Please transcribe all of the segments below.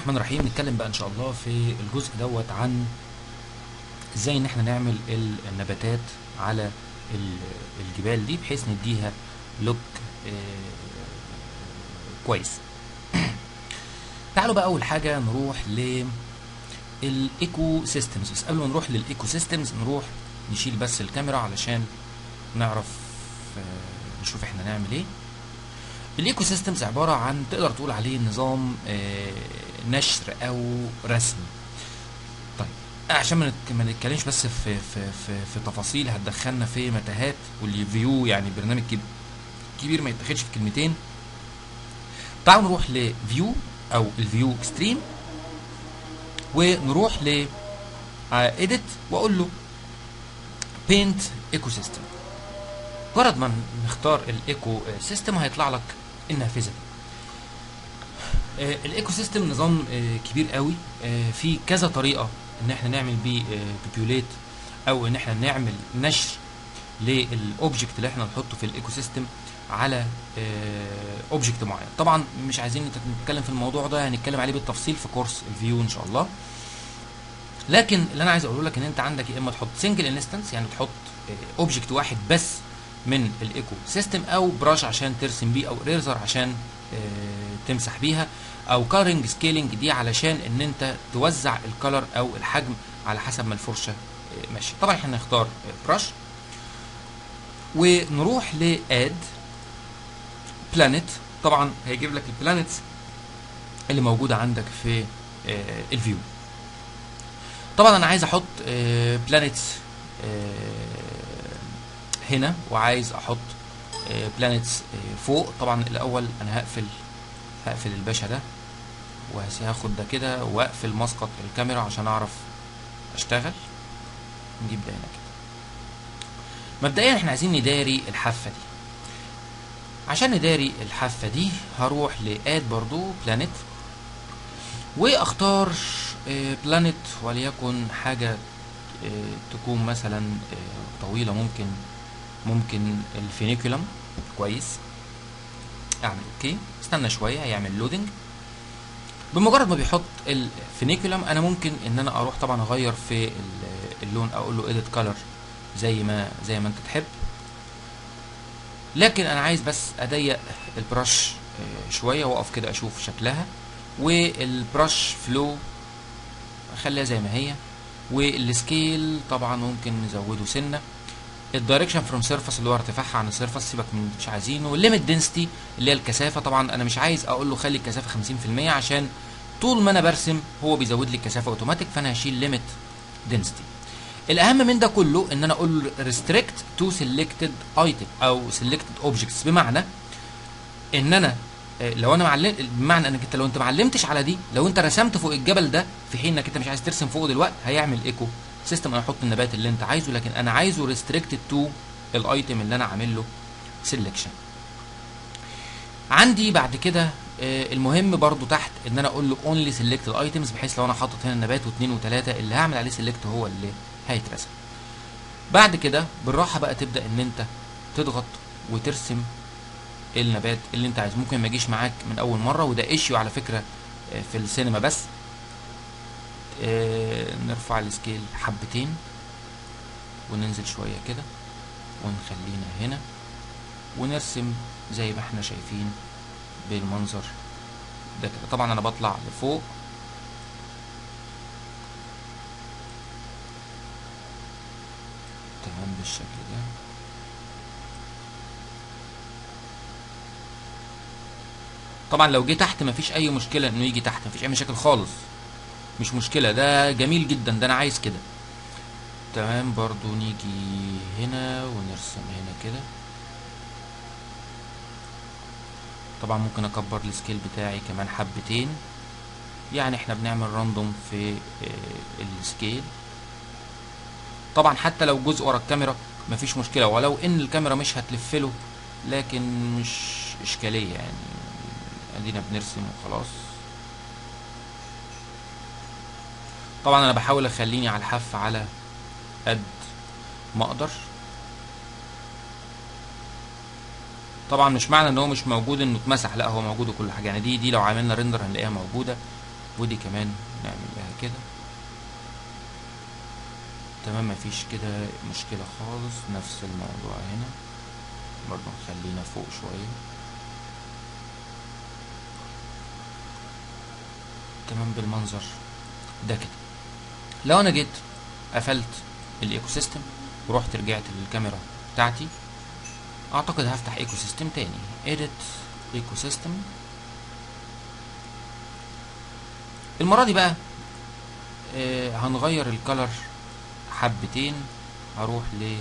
الرحمن الرحيم نتكلم بقى ان شاء الله في الجزء دوت عن ازاي ان احنا نعمل النباتات على ال- الجبال دي بحيث نديها لوك آه، كويس تعالوا بقى اول حاجه نروح للايكو سيستمز بس قبل ما نروح للايكو سيستمز نروح نشيل بس الكاميرا علشان نعرف آه، نشوف احنا نعمل ايه الايكو سيستمز عباره عن تقدر تقول عليه نظام آه، نشر او رسم طيب عشان ما نت- ما نتكلمش بس في في في, في تفاصيل هتدخلنا في متاهات والفيو يعني برنامج كب- كبير ما يتاخدش في كلمتين تعالوا نروح لفيو او الفيو اكستريم ونروح ل اديت واقول له بينت ايكو سيستم مجرد ما نختار الايكو سيستم هيطلع لك النافذه دي آه، الايكو سيستم نظام آه، كبير قوي آه، في كذا طريقه ان احنا نعمل بيه بيبيوليت او ان احنا نعمل نشر للاوبجكت اللي احنا نحطه في الايكو سيستم على اوبجكت معين طبعا مش عايزين نت- نتكلم في الموضوع ده هنتكلم عليه بالتفصيل في كورس الفيو ان شاء الله لكن اللي انا عايز اقوله لك ان انت عندك يا اما تحط سنجل انستنس يعني تحط اوبجكت واحد بس من الايكو سيستم او براش عشان ترسم بيه او ريزر عشان آه، تمسح بيها او كارنج سكيلينج دي علشان ان انت توزع الكلر او الحجم على حسب ما الفرشه آه، ماشيه طبعا احنا هنختار براش ونروح لاد بلانيت طبعا هيجيب لك البلانيتس اللي موجوده عندك في آه، الفيو طبعا انا عايز احط بلانيتس هنا وعايز احط بلانيتس فوق طبعا الاول انا هقفل هقفل الباشا ده وهاخد ده كده واقفل مسقط الكاميرا عشان اعرف اشتغل نجيب ده هنا كده مبدئيا احنا عايزين نداري الحافه دي عشان نداري الحافه دي هروح لاد برضو بلانيت واختار بلانيت وليكن حاجه آه، تكون مثلا آه، طويله ممكن ممكن الفينيكولم كويس اعمل اوكي استنى شويه هيعمل لودنج بمجرد ما بيحط الفينيكولم انا ممكن ان انا اروح طبعا اغير في ال- اللون اقول له اديت كلر زي ما زي ما انت تحب لكن انا عايز بس اضيق البرش آه، شويه واقف كده اشوف شكلها والبرش فلو اخليها زي ما هي والسكيل طبعا ممكن نزوده سنه الدايركشن فروم سيرفس اللي هو ارتفاعها عن السيرفس سيبك من مش عايزينه والليميت دنسيتي اللي هي الكثافه طبعا انا مش عايز اقول له خلي الكثافه 50% عشان طول ما انا برسم هو بيزود لي الكثافه اوتوماتيك فانا هشيل ليميت دنسيتي الاهم من ده كله ان انا اقول له ريستريكت تو سيلكتد ايتم او سيلكتد اوبجكتس بمعنى ان انا آه، لو انا معلم بمعنى انك انت لو انت معلمتش على دي لو انت رسمت فوق الجبل ده في حين انك انت مش عايز ترسم فوقه دلوقتي هيعمل ايكو سيستم انا احط النبات اللي انت عايزه لكن انا عايزه ريستريكتد تو الايتم اللي انا عامل له سيلكشن عندي بعد كده آه، المهم برضو تحت ان انا اقول له اونلي سيلكتد ايتمز بحيث لو انا حاطط هنا نبات واثنين وثلاثه اللي هعمل عليه سيلكت هو اللي هيترسم بعد كده بالراحه بقى تبدا ان انت تضغط وترسم النبات اللي انت عايزه ممكن ما يجيش معاك من اول مره وده ايشيو على فكره آه، في السينما بس آه، نرفع السكيل حبتين وننزل شويه كده ونخلينا هنا ونرسم زي ما احنا شايفين بالمنظر ده كده طبعا انا بطلع لفوق تمام بالشكل ده طبعا لو جه تحت مفيش اي مشكله انه يجي تحت مفيش اي مشاكل خالص مش مشكله ده جميل جدا ده انا عايز كده تمام برضو نيجي هنا ونرسم هنا كده طبعا ممكن اكبر السكيل بتاعي كمان حبتين يعني احنا بنعمل راندوم في آه، السكيل طبعا حتى لو جزء ورا الكاميرا مفيش مشكله ولو ان الكاميرا مش هتلفله لكن مش اشكاليه يعني ادينا بنرسم وخلاص طبعا انا بحاول اخليني على الحف على قد ما اقدر طبعا مش معنى ان هو مش موجود انه اتمسح لا هو موجود وكل حاجه يعني دي دي لو عملنا ريندر هنلاقيها موجوده ودي كمان نعمل لها كده تمام مفيش كده مشكلة خالص نفس الموضوع هنا برضو نخلينا فوق شوية تمام بالمنظر ده كده لو انا جيت قفلت الايكو سيستم ورحت رجعت للكاميرا بتاعتي اعتقد هفتح ايكو سيستم تاني edit ايكو سيستم المرة دي بقى آه هنغير الكلر حبتين هروح ل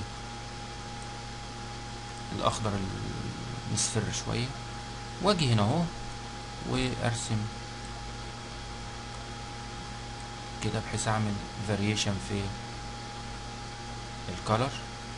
الاخضر المصفر شوية واجي هنا اهو وارسم كده بحيث اعمل فاريشن في الكالر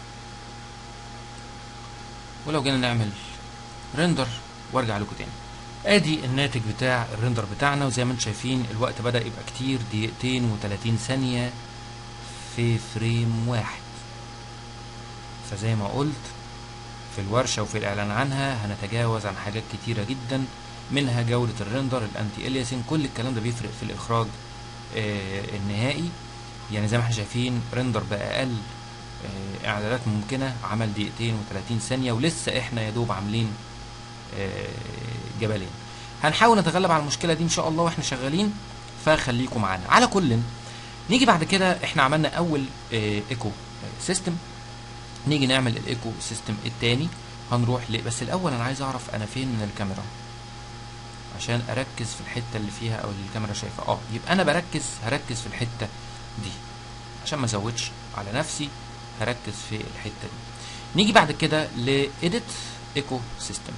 ولو جينا نعمل ريندر وارجع لكم تاني ادي الناتج بتاع الريندر بتاعنا وزي ما انتم شايفين الوقت بدا يبقى كتير دقيقتين و30 ثانيه في فريم واحد فزي ما قلت في الورشه وفي الاعلان عنها هنتجاوز عن حاجات كتيره جدا منها جوده الريندر الانتي الياسين كل الكلام ده بيفرق في الاخراج آه النهائي يعني زي ما احنا شايفين ريندر باقل آه اعدادات ممكنه عمل دقيقتين و30 ثانيه ولسه احنا يا دوب عاملين آه جبلين هنحاول نتغلب على المشكله دي ان شاء الله واحنا شغالين فخليكم معانا على كل نيجي بعد كده احنا عملنا اول ايكو سيستم نيجي نعمل الايكو سيستم التاني هنروح ل بس الاول انا عايز اعرف انا فين من الكاميرا عشان اركز في الحته اللي فيها او اللي الكاميرا شايفها اه يبقى انا بركز هركز في الحته دي عشان ما ازودش على نفسي هركز في الحته دي نيجي بعد كده لإيديت ايكو سيستم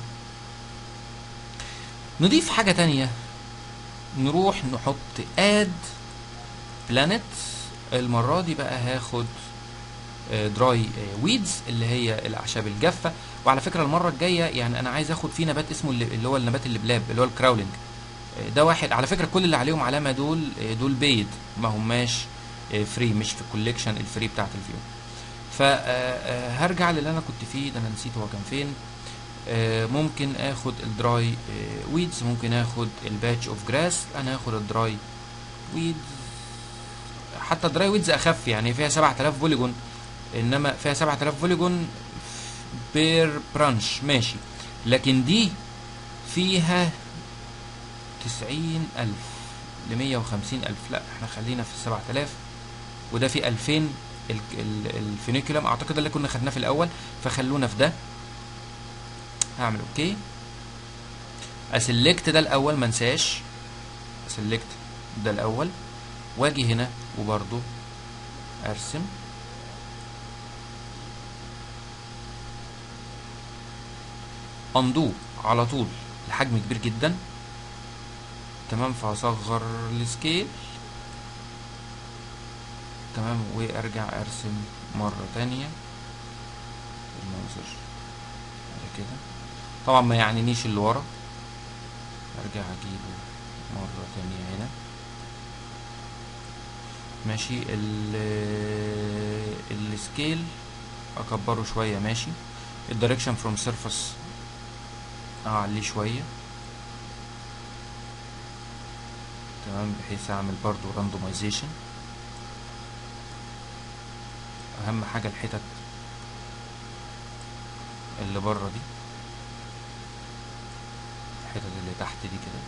نضيف حاجة تانية نروح نحط اد بلانت المرة دي بقى هاخد دراي ويدز اللي هي الاعشاب الجافه وعلى فكره المره الجايه يعني انا عايز اخد فيه نبات اسمه اللي هو النبات اللي بلاب اللي هو الكراولينج ده واحد على فكره كل اللي عليهم علامه دول دول بيد ما هماش فري مش في الكوليكشن الفري بتاعت الفيو فهرجع للي انا كنت فيه ده انا نسيت هو كان فين ممكن اخد الدراي ويدز ممكن اخد الباتش اوف جراس انا هاخد الدراي ويدز حتى الدراي ويدز اخف يعني فيها 7000 بوليجون انما فيها 7000 بوليجون بير برانش ماشي لكن دي فيها 90000 ل 150000 لا احنا خلينا في 7000 وده في 2000 الفينيكولم اعتقد اللي كنا خدناه في الاول فخلونا في ده هعمل اوكي اسلكت ده الاول ما انساش اسلكت ده الاول واجي هنا وبرضو ارسم اندو على طول الحجم كبير جدا تمام فهصغر السكيل تمام وارجع ارسم مرة تانية المنظر كده طبعا ما يعنينيش اللي ورا ارجع اجيبه مرة تانية هنا ماشي ال السكيل اكبره شوية ماشي الدايركشن فروم سيرفس اعليه شوية تمام بحيث اعمل برضو راندومايزيشن اهم حاجة الحتت اللي بره دي الحتت اللي تحت دي كده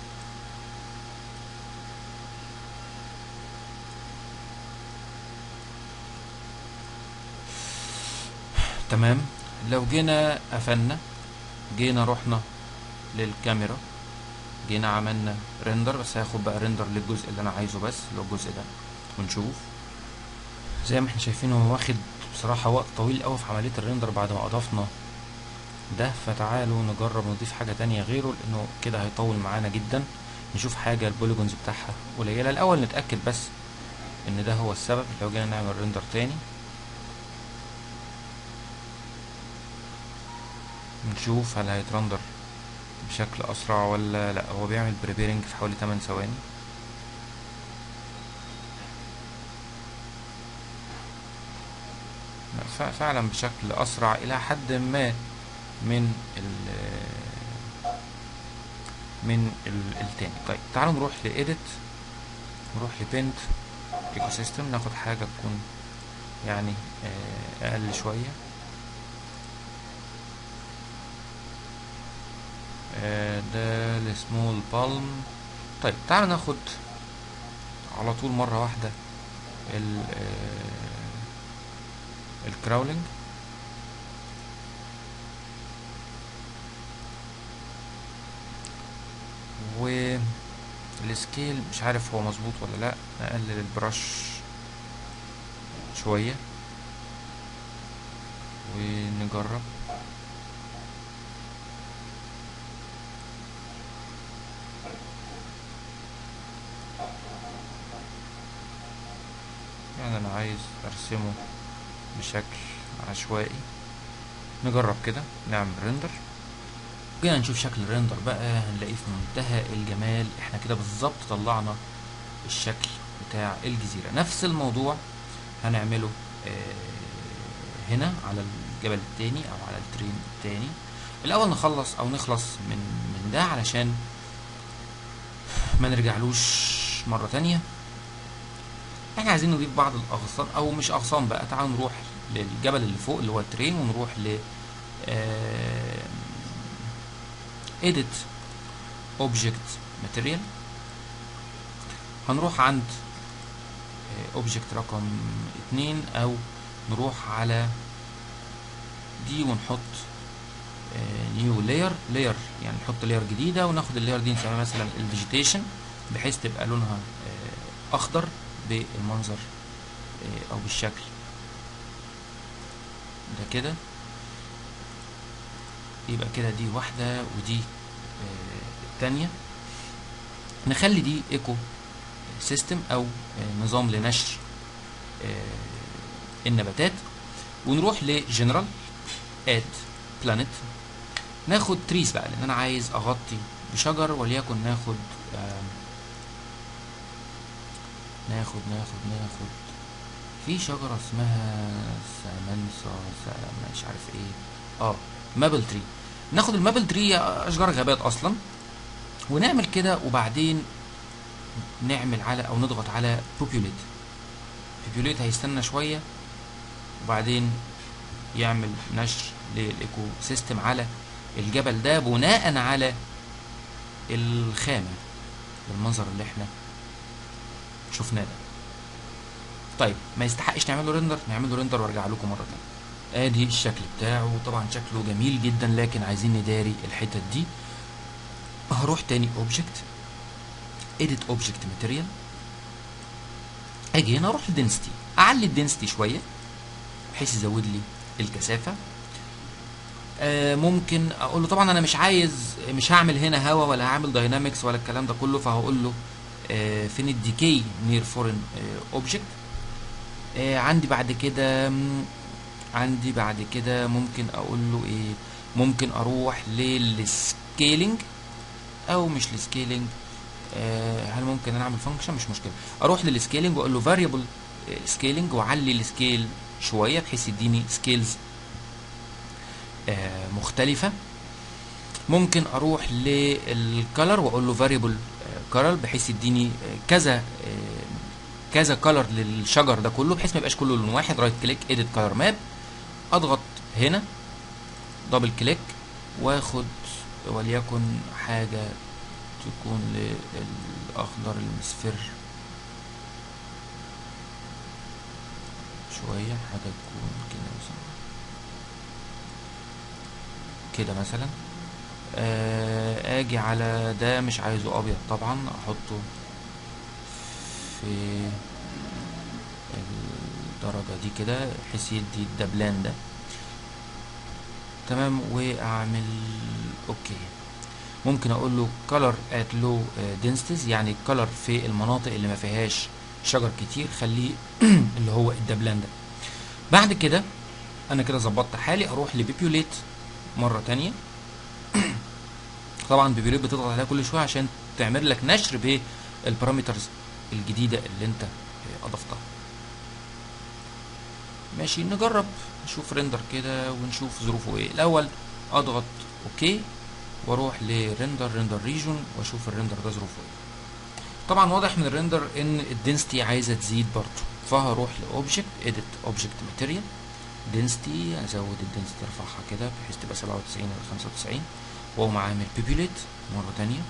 تمام لو جينا قفلنا جينا رحنا للكاميرا جينا عملنا ريندر بس هاخد بقى ريندر للجزء اللي انا عايزه بس اللي هو الجزء ده ونشوف زي ما احنا شايفين هو واخد بصراحة وقت طويل قوي في عملية الريندر بعد ما اضفنا ده فتعالوا نجرب نضيف حاجة تانية غيره لانه كده هيطول معانا جدا نشوف حاجة البوليجونز بتاعها قليلة الاول نتأكد بس ان ده هو السبب لو جينا نعمل ريندر تاني نشوف هل هيترندر بشكل اسرع ولا لا هو بيعمل بريبيرنج في حوالي 8 ثواني فعلا بشكل اسرع الى حد ما من من ال- التاني طيب تعالوا نروح لإيديت نروح لبنت ايكو سيستم ناخد حاجة تكون يعني آه، أقل شوية آه، ده السمول بالم طيب تعالوا ناخد على طول مرة واحدة ال آه، الكراولينج والسكيل مش عارف هو مظبوط ولا لا نقلل البرش شوية ونجرب يعني انا عايز ارسمه بشكل عشوائي نجرب كده نعمل ريندر جينا نشوف شكل الريندر بقى هنلاقيه في منتهى الجمال احنا كده بالظبط طلعنا الشكل بتاع الجزيرة نفس الموضوع هنعمله آه، هنا على الجبل التاني او على الترين التاني الاول نخلص او نخلص من من ده علشان ما نرجعلوش مرة تانية احنا عايزين نضيف بعض الاغصان او مش اغصان بقى تعالوا نروح للجبل اللي فوق اللي هو الترين ونروح ل آه، edit object material هنروح عند آه، object رقم اتنين او نروح على دي ونحط نيو لاير لاير يعني نحط لاير جديده وناخد اللاير دي نسميها مثلا الفيجيتيشن بحيث تبقى لونها آه، اخضر بالمنظر آه، او بالشكل ده كده يبقى كده دي واحدة ودي آه، التانية نخلي دي ايكو سيستم او آه، نظام لنشر آه، النباتات ونروح لجنرال اد بلانيت ناخد تريس بقى لان انا عايز اغطي بشجر وليكن ناخد آم، ناخد ناخد ناخد في شجرة اسمها سامنسا سا- مش عارف ايه اه مابل تري ناخد المابل تري اشجار غابات اصلا ونعمل كده وبعدين نعمل على او نضغط على بوبيوليت بوبيوليت هيستنى شويه وبعدين يعمل نشر للايكو سيستم على الجبل ده بناء على الخامه المنظر اللي احنا شفناه ده طيب ما يستحقش نعمل له ريندر نعمل له ريندر وارجع لكم مره تانية ادي الشكل بتاعه طبعا شكله جميل جدا لكن عايزين نداري الحتت دي هروح تاني اوبجكت edit object material اجي هنا اروح للدنسيتي اعلي الدنسيتي شويه بحيث يزود لي الكثافه آه ممكن اقول له طبعا انا مش عايز مش هعمل هنا هوا ولا هعمل داينامكس ولا الكلام ده كله فهقول له آه فين الديكي نير فورين اوبجكت آه عندي بعد كده مم، عندي بعد كده ممكن اقول له ايه ممكن اروح للسكيلينج او مش السكيلينج آه هل ممكن انا اعمل فانكشن مش مشكله اروح للسكيلينج واقول له فاريبل سكيلينج واعلي السكيل شويه بحيث يديني سكيلز آه مختلفه ممكن اروح للكالر واقول له فاريبل كالر بحيث يديني آه، كذا آه، كذا كالر للشجر ده كله بحيث ما يبقاش كله لون واحد رايت كليك اديت كالر ماب اضغط هنا دبل كليك واخد وليكن حاجه تكون للاخضر المصفر شويه حاجه تكون كده مثلا كده مثلا آه، اجي على ده مش عايزه ابيض طبعا احطه في الدرجة دي كده بحيث يدي الدبلان ده تمام واعمل اوكي ممكن اقول له color at low آه، densities يعني color في المناطق اللي ما فيهاش شجر كتير خليه اللي هو الدبلان ده بعد كده انا كده ظبطت حالي اروح لبيبيوليت مرة تانية طبعا بيبيوليت بتضغط عليها كل شوية عشان تعمل لك نشر بالبارامترز الجديدة اللي انت آه، اضفتها ماشي نجرب نشوف ريندر كده ونشوف ظروفه ايه الاول اضغط اوكي واروح لريندر ريندر ريجون واشوف الريندر ده ظروفه ايه طبعا واضح من الريندر ان الدنسيتي عايزه تزيد برضه فهروح لاوبجكت اديت اوبجكت ماتيريال دنسيتي ازود الدنسيتي ارفعها كده بحيث تبقى 97 او 95 واقوم عامل بيبيوليت مره تانية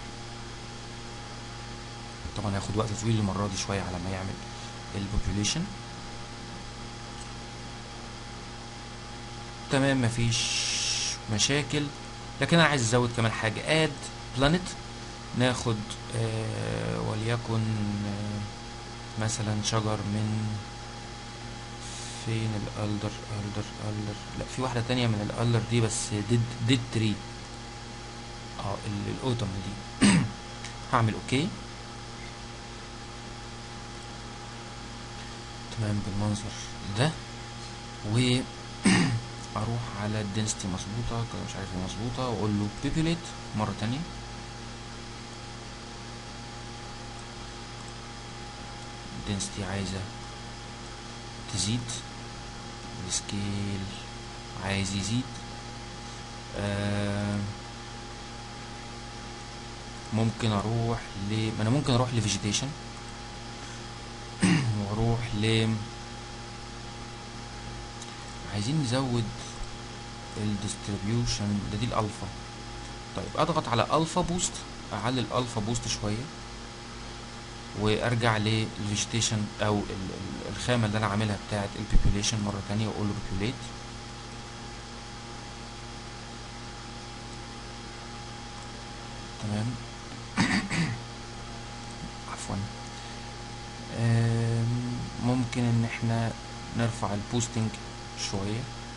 طبعا هياخد وقت طويل المره دي شويه على ما يعمل البوبوليشن تمام مفيش مشاكل لكن انا عايز ازود كمان حاجه اد بلانيت ناخد آه وليكن آه مثلا شجر من فين الالدر الدر الدر لا في واحده تانية من الالدر دي بس ديد ديد تري اه ال- الاوتوم دي هعمل اوكي تمام بالمنظر ده و اروح على الدنسيتي مظبوطه كده مش عارف ايه مظبوطه واقول له بيبيوليت مره تانية الدنسيتي عايزه تزيد السكيل عايز يزيد آه ممكن اروح ل ما انا ممكن اروح لفيجيتيشن واروح ل عايزين نزود الديستريبيوشن ده دي الالفا طيب اضغط على الفا بوست اعلي الالفا بوست شويه وارجع للفيجيتيشن او ال- ال- الخامه اللي انا عاملها بتاعه البيبوليشن مره تانية واقول له بيبوليت تمام عفوا آم، ممكن ان احنا نرفع البوستنج شويه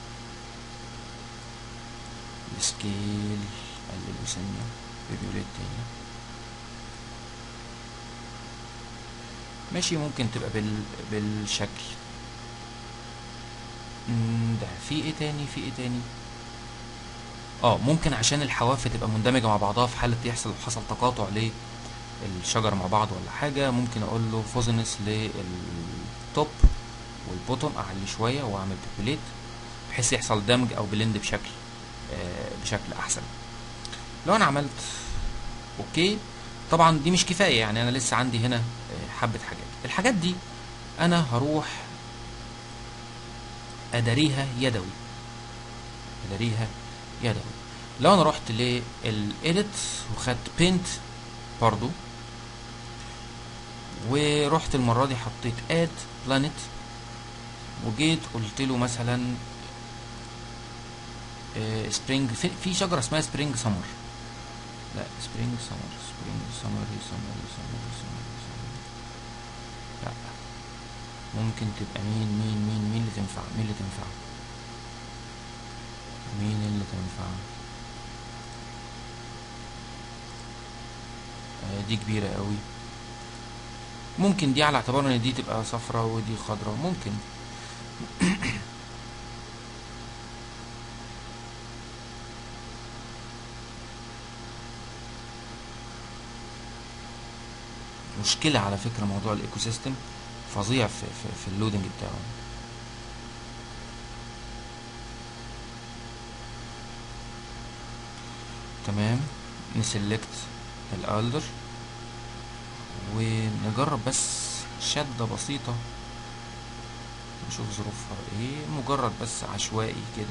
السكيل قلله سنه بيبوليت تاني ماشي ممكن تبقى بال... بالشكل مم، ده في ايه تاني في ايه تاني اه ممكن عشان الحواف تبقى مندمجة مع بعضها في حالة يحصل حصل تقاطع للشجر مع بعض ولا حاجة ممكن اقول له فوزنس للتوب والبوتوم اعلي شوية واعمل بيبوليت بحيث يحصل دمج او بلند بشكل آه بشكل احسن لو انا عملت اوكي طبعا دي مش كفايه يعني انا لسه عندي هنا آه، حبه حاجات الحاجات دي انا هروح اداريها يدوي اداريها يدوي لو انا رحت للإيديت وخدت بينت برضو ورحت المره دي حطيت اد بلانيت وجيت قلت له مثلا سبرينج في, في شجره اسمها سبرينج سمر لا سبرينج سمر سبرينج سمر سمر سمر سمر لا ممكن تبقى مين مين مين مين اللي تنفع مين اللي تنفع مين اللي تنفع آه، دي كبيرة قوي ممكن دي على اعتبار ان دي تبقى صفرة ودي خضرة ممكن مشكلة على فكرة موضوع الايكو سيستم فظيع في, في, في اللودنج بتاعه تمام نسلكت الالدر ونجرب بس شدة بسيطة نشوف ظروفها ايه مجرد بس عشوائي كده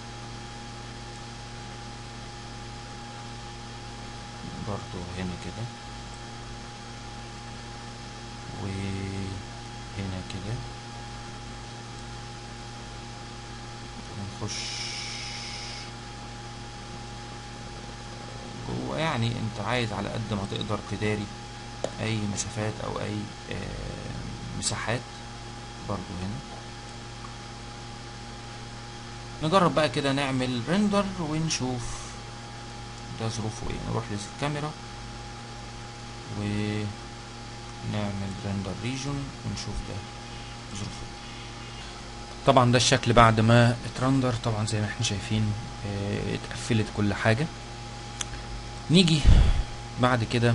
برضو هنا كده وهنا كده ونخش جوه يعني انت عايز على قد ما تقدر تداري اي مسافات او اي آه، مساحات برضو هنا نجرب بقى كده نعمل ريندر ونشوف ده ظروفه ايه نروح للكاميرا ونعمل ريندر ريجون ونشوف ده ظروفه إيه. طبعا ده الشكل بعد ما اترندر طبعا زي ما احنا شايفين آه، اتقفلت كل حاجة نيجي بعد كده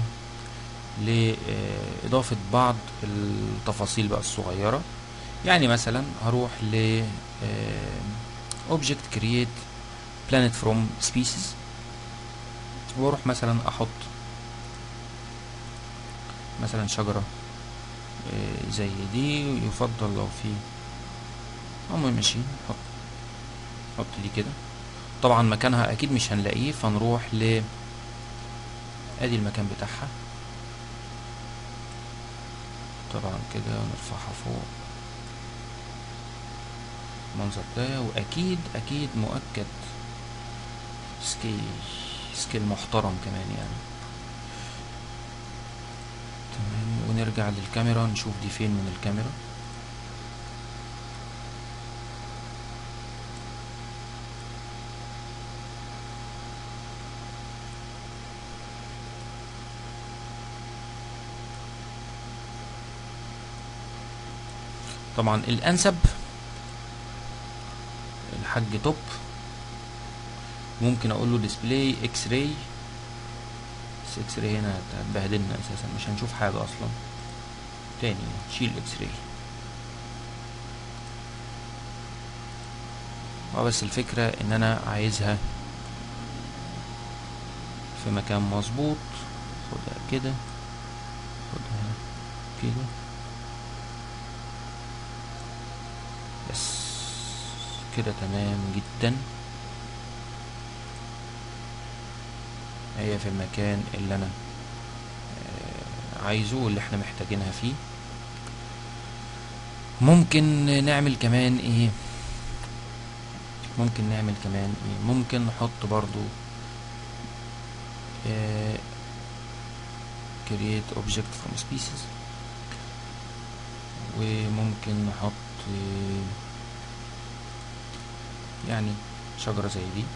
لإضافة بعض التفاصيل بقى الصغيرة يعني مثلا هروح ل آه، object create planet from species واروح مثلا احط مثلا شجرة آه، زي دي يفضل لو في هم ماشيين نحط نحط دي كده طبعا مكانها اكيد مش هنلاقيه فنروح ل ادي المكان بتاعها طبعا كده نرفعها فوق المنظر ده واكيد اكيد مؤكد سكيل سكيل محترم كمان يعني تمام ونرجع للكاميرا نشوف دي فين من الكاميرا طبعا الانسب الحاج توب ممكن اقول له ديسبلاي اكس راي بس اكس راي هنا هتبهدلنا اساسا مش هنشوف حاجه اصلا تاني شيل اكس راي اه بس الفكره ان انا عايزها في مكان مظبوط خدها كده خدها كده بس كده تمام جدا هي في المكان اللي انا آه، عايزه واللي احنا محتاجينها فيه ممكن نعمل كمان ايه ممكن نعمل كمان ايه ممكن نحط برضو آه، create object from species وممكن نحط آه، يعني شجرة زي دي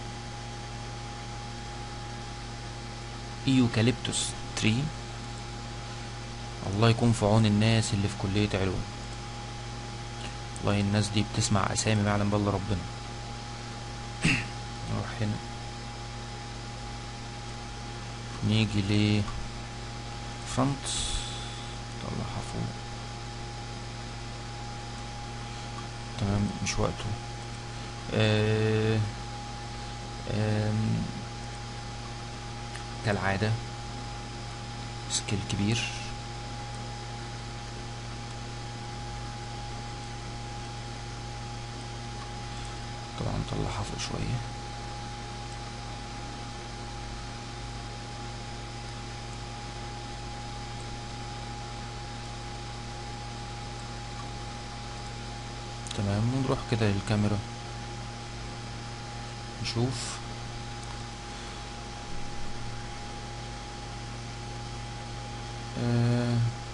ايوكاليبتوس تري الله يكون في عون الناس اللي في كلية علوم والله الناس دي بتسمع اسامي ما يعلم بالله ربنا نروح هنا نيجي ل فرونت نطلعها فوق تمام مش وقته آه آم، كالعادة سكيل كبير طبعا نطلعها فوق شوية تمام ونروح كده للكاميرا نشوف آه،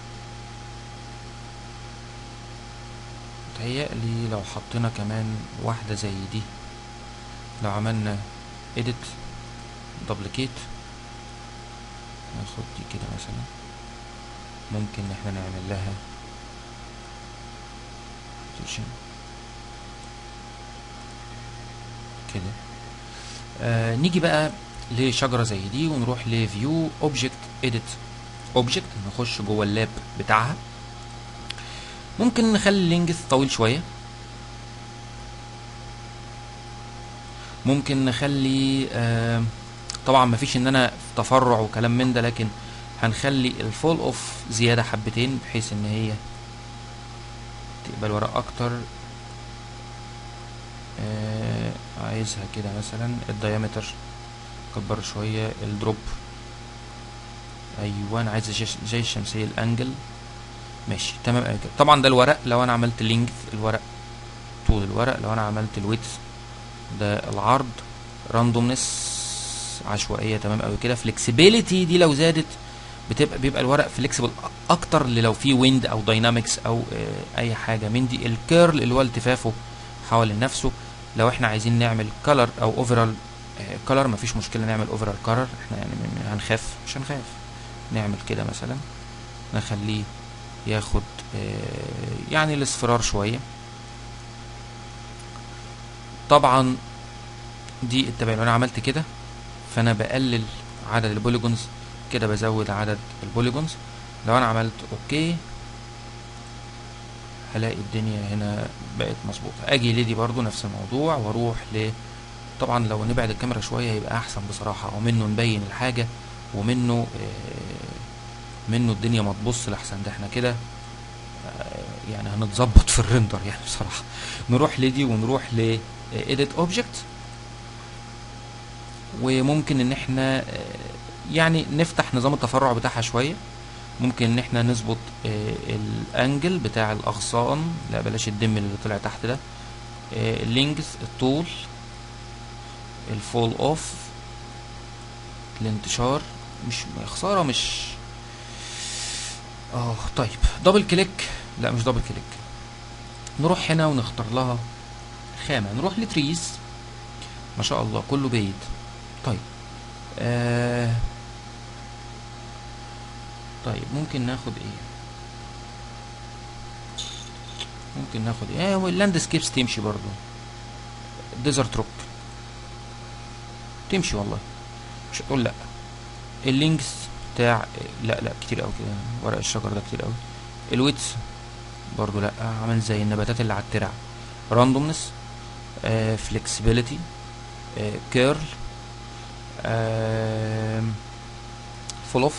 متهيألي لو حطينا كمان واحدة زي دي لو عملنا edit duplicate ناخد دي كده مثلا ممكن ان احنا نعمل لها rotation كده آه نيجي بقى لشجرة زي دي ونروح لفيو object edit object نخش جوه اللاب بتاعها ممكن نخلي اللينجث طويل شوية ممكن نخلي آه طبعا مفيش ان انا في تفرع وكلام من ده لكن هنخلي الفول اوف زيادة حبتين بحيث ان هي تقبل ورق اكتر آه عايزها كده مثلا الديامتر كبر شوية الدروب ايوه انا عايز زي- زي الشمسية الانجل ماشي تمام أوي كده طبعا ده الورق لو انا عملت لينجث الورق طول الورق لو انا عملت الويدث ده العرض راندومنس عشوائيه تمام قوي كده فليكسيبيليتي دي لو زادت بتبقى بيبقى الورق فليكسيبل اكتر اللي لو في ويند او داينامكس او آه، اي حاجه من دي الكيرل اللي هو التفافه حوالين نفسه لو احنا عايزين نعمل كلر او اوفرال كلر مفيش مشكله نعمل اوفرال كلر احنا يعني م- هنخاف مش هنخاف نعمل كده مثلا نخليه ياخد آه، يعني الاصفرار شويه طبعا دي التباين لو انا عملت كده فانا بقلل عدد البوليجونز كده بزود عدد البوليجونز لو انا عملت اوكي هلاقي الدنيا هنا بقت مظبوطه اجي لدي برضو نفس الموضوع واروح ل طبعا لو نبعد الكاميرا شويه هيبقى احسن بصراحه ومنه نبين الحاجه ومنه آه، منه الدنيا ما تبص لحسن ده احنا كده آه، يعني هنتظبط في الريندر يعني بصراحه نروح لدي ونروح ل edit object وممكن ان احنا آه، يعني نفتح نظام التفرع بتاعها شويه ممكن ان احنا نظبط آه، الانجل بتاع الاغصان لا بلاش الدم اللي طلع تحت ده اللينجث الطول الفول اوف الانتشار مش خساره مش اه طيب دبل كليك لا مش دبل كليك نروح هنا ونختار لها خامه نروح لتريز ما شاء الله كله بايد طيب آه طيب ممكن ناخد ايه ممكن ناخد ايه آه واللاند سكيبس تمشي برضو ديزرت روك تمشي والله مش هتقول لا اللينكس بتاع لا لا كتير قوي كده ورق الشجر ده كتير قوي الويتس برضو لا عامل زي النباتات اللي على الترع راندومنس فلكسبيليتي كيرل فول اوف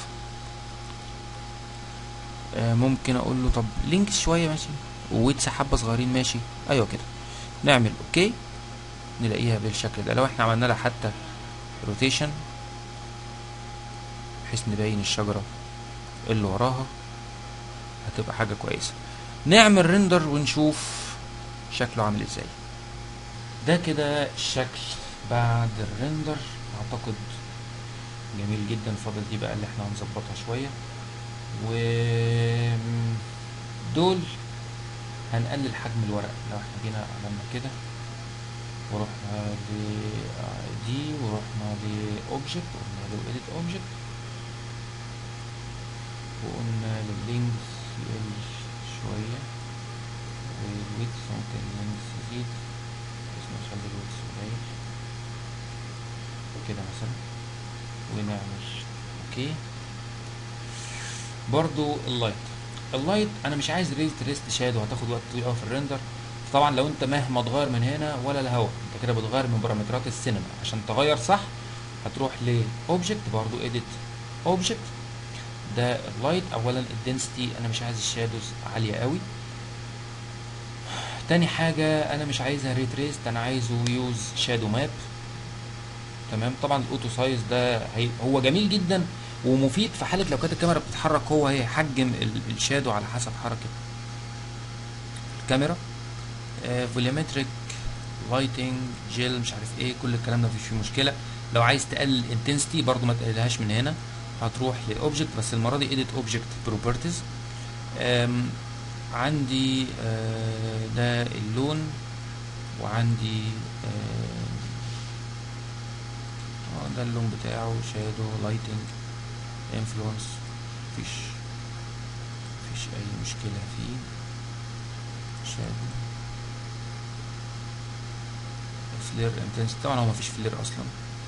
ممكن اقول له طب لينكس شويه ماشي وويتس حبه صغيرين ماشي ايوه كده نعمل اوكي نلاقيها بالشكل ده لو احنا عملنا لها حتى روتيشن بحيث نبين الشجرة اللي وراها هتبقى حاجة كويسة نعمل ريندر ونشوف شكله عامل ازاي ده كده الشكل بعد الريندر اعتقد جميل جدا فاضل دي بقى اللي احنا هنظبطها شوية و دول هنقلل حجم الورق لو احنا جينا عملنا كده ورحنا ل دي ورحنا لاوبجكت وقلنا له edit object وقلنا لللينكس يقل شوية والويتس ممكن اللينكس يزيد بس نخلي الويتس قليل كده مثلا ونعمل اوكي برضو اللايت اللايت انا مش عايز ريز ريست شادو هتاخد وقت طويل قوي في الريندر طبعا لو انت مهما تغير من هنا ولا الهوا انت كده بتغير من بارامترات السينما عشان تغير صح هتروح لاوبجكت برضو اديت اوبجكت ده اللايت اولا الدنسيتي انا مش عايز الشادوز عاليه قوي تاني حاجة انا مش عايزها ريتريست انا عايزه يوز شادو ماب تمام طبعا الاوتو سايز ده هي هو جميل جدا ومفيد في حالة لو كانت الكاميرا بتتحرك هو هيحجم ال- الشادو على حسب حركة الكاميرا فوليومتريك لايتنج جيل مش عارف ايه كل الكلام ده مفيش فيه مشكله لو عايز تقلل انتنسيتي برضو ما تقللهاش من هنا هتروح لاوبجكت بس المره دي edit object properties أم، عندي آه، ده اللون وعندي آه، اه ده اللون بتاعه شادو لايتنج انفلونس مفيش مفيش اي مشكله فيه شادو فلير انتنسيتي طبعا هو مفيش فلير اصلا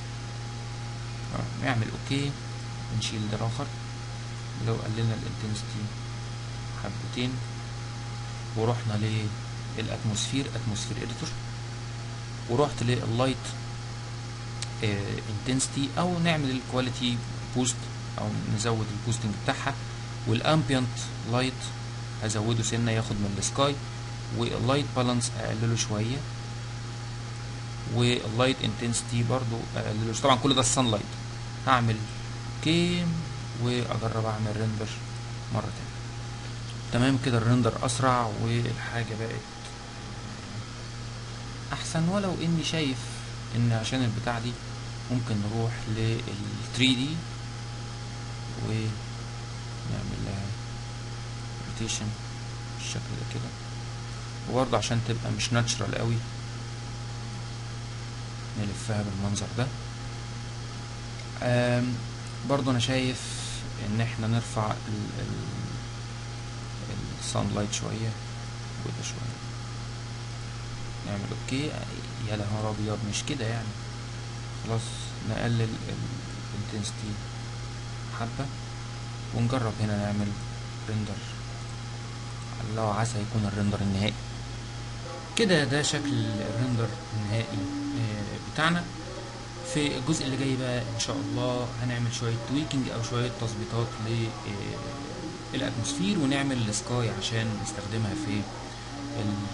آه، نعمل اوكي نشيل ده الاخر لو قللنا الانتنسيتي حبتين ورحنا للاتموسفير اتموسفير اديتور ورحت لللايت انتنسيتي او نعمل الكواليتي بوست او نزود البوستنج بتاعها والامبيانت لايت هزوده سنه ياخد من السكاي واللايت بالانس اقلله شويه واللايت انتنسيتي برضو اقلله طبعا كل ده السان لايت هعمل اوكي واجرب اعمل ريندر مره تانية تمام كده الريندر اسرع والحاجه بقت احسن ولو اني شايف ان عشان البتاع دي ممكن نروح لل 3 دي ونعمل لها روتيشن بالشكل ده كده وبرضه عشان تبقى مش ناتشرال قوي نلفها بالمنظر ده آم، برضه انا شايف ان احنا نرفع ال ال السان لايت شويه وده شويه نعمل اوكي يا نهار ابيض مش كده يعني خلاص نقلل الانتنسيتي حبه ونجرب هنا نعمل ريندر الله عسى يكون الريندر النهائي كده ده شكل الريندر النهائي آه، بتاعنا في الجزء اللي جاي بقى ان شاء الله هنعمل شويه تويكنج او شويه تظبيطات للاتموسفير ونعمل السكاي عشان نستخدمها في ال-